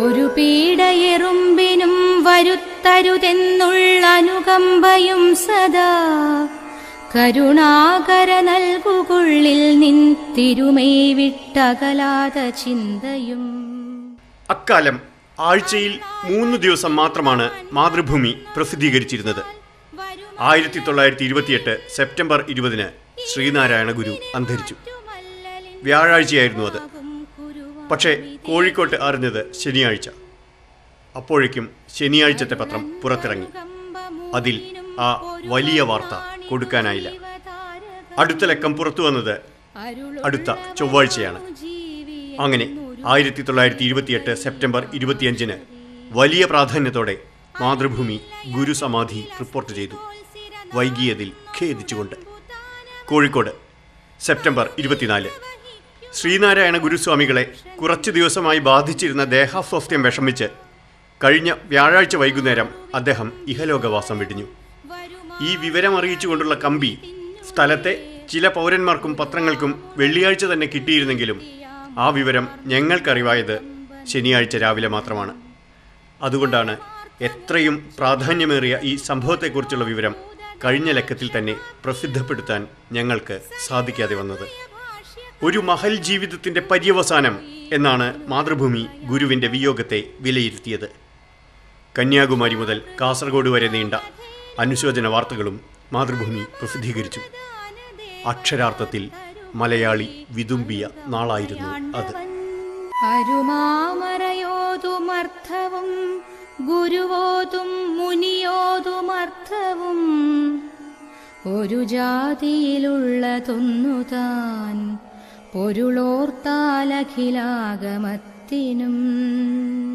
ഒരു പീഡയെറുമ്പിനും വരുത്തരുതെന്നുള്ള അനുകമ്പയും സദാ കരുണാകര നൽകുകുള്ളിൽ നിൻ തിരുമൈ വിട്ടകലാത ചിന്തയും അക്കാലം ആഴ്ചയിൽ മൂന്ന് ദിവസം മാത്രമാണ് മാതൃഭൂമി പ്രസിദ്ധീകരിച്ചിരുന്നത് ആയിരത്തി തൊള്ളായിരത്തി ഇരുപത്തിയെട്ട് സെപ്റ്റംബർ ഇരുപതിന് ശ്രീനാരായണ ഗുരു അന്തരിച്ചു വ്യാഴാഴ്ചയായിരുന്നു അത് പക്ഷേ കോഴിക്കോട്ട് അറിഞ്ഞത് ശനിയാഴ്ച അപ്പോഴേക്കും ശനിയാഴ്ചത്തെ പത്രം പുറത്തിറങ്ങി അതിൽ ആ വലിയ വാർത്ത കൊടുക്കാനായില്ല അടുത്ത ലക്കം പുറത്തു വന്നത് അടുത്ത ചൊവ്വാഴ്ചയാണ് അങ്ങനെ ആയിരത്തി തൊള്ളായിരത്തി ഇരുപത്തിയെട്ട് സെപ്റ്റംബർ ഇരുപത്തിയഞ്ചിന് വലിയ പ്രാധാന്യത്തോടെ മാതൃഭൂമി ഗുരുസമാധി റിപ്പോർട്ട് ചെയ്തു വൈകിയതിൽ ഖേദിച്ചുകൊണ്ട് കോഴിക്കോട് സെപ്റ്റംബർ ഇരുപത്തിനാല് ശ്രീനാരായണ ഗുരുസ്വാമികളെ കുറച്ചു ദിവസമായി ബാധിച്ചിരുന്ന ദേഹാസ്വാസ്ഥ്യം വിഷമിച്ച് കഴിഞ്ഞ വ്യാഴാഴ്ച വൈകുന്നേരം അദ്ദേഹം ഇഹലോകവാസം വെടിഞ്ഞു ഈ വിവരമറിയിച്ചുകൊണ്ടുള്ള കമ്പി സ്ഥലത്തെ ചില പൗരന്മാർക്കും പത്രങ്ങൾക്കും വെള്ളിയാഴ്ച തന്നെ കിട്ടിയിരുന്നെങ്കിലും ആ വിവരം ഞങ്ങൾക്കറിവായത് ശനിയാഴ്ച രാവിലെ മാത്രമാണ് അതുകൊണ്ടാണ് എത്രയും പ്രാധാന്യമേറിയ ഈ സംഭവത്തെക്കുറിച്ചുള്ള വിവരം കഴിഞ്ഞ ലക്കത്തിൽ തന്നെ പ്രസിദ്ധപ്പെടുത്താൻ ഞങ്ങൾക്ക് സാധിക്കാതെ വന്നത് ഒരു മഹൽ ജീവിതത്തിന്റെ പര്യവസാനം എന്നാണ് മാതൃഭൂമി ഗുരുവിന്റെ വിയോഗത്തെ വിലയിരുത്തിയത് കന്യാകുമാരി മുതൽ കാസർഗോഡ് വരെ നീണ്ട അനുശോചന വാർത്തകളും മാതൃഭൂമി പ്രസിദ്ധീകരിച്ചു അക്ഷരാർത്ഥത്തിൽ മലയാളി വിതുമ്പിയ നാളായിരുന്നു അത് അരുമാമറയോതുമർത്ഥവും ഗുരുവോതും മുനിയോതുമർത്ഥവും ഒരു ജാതിയിലുള്ളതൊന്നു താൻ പൊരുളോർത്താലഖിലാഗമത്തിനും